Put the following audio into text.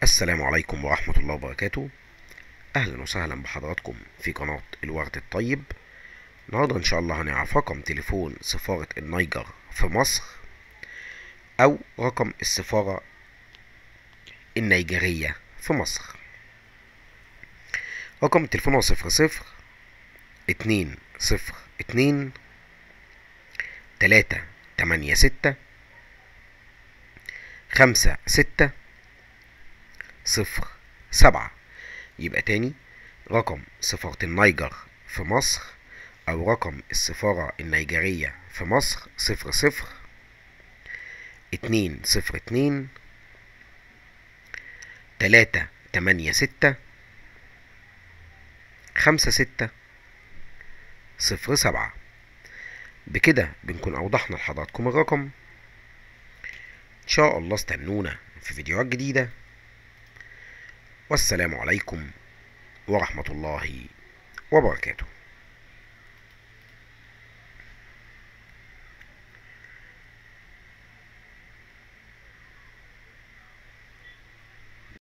السلام عليكم ورحمة الله وبركاته أهلا وسهلا بحضراتكم في قناة الورد الطيب النهاردة إن شاء الله هنعرف رقم تليفون سفارة النيجر في مصر أو رقم السفارة النيجرية في مصر رقم التليفون هو صفر صفر اتنين صفر اتنين تلاتة تمانية ستة خمسة ستة صفر سبعة يبقى تاني رقم سفارة النيجر في مصر أو رقم السفارة النيجرية في مصر صفر صفر اتنين صفر اتنين تلاتة تمانية ستة خمسة ستة صفر سبعة بكده بنكون أوضحنا لحضراتكم الرقم إن شاء الله استنونا في فيديوهات جديدة والسلام عليكم ورحمة الله وبركاته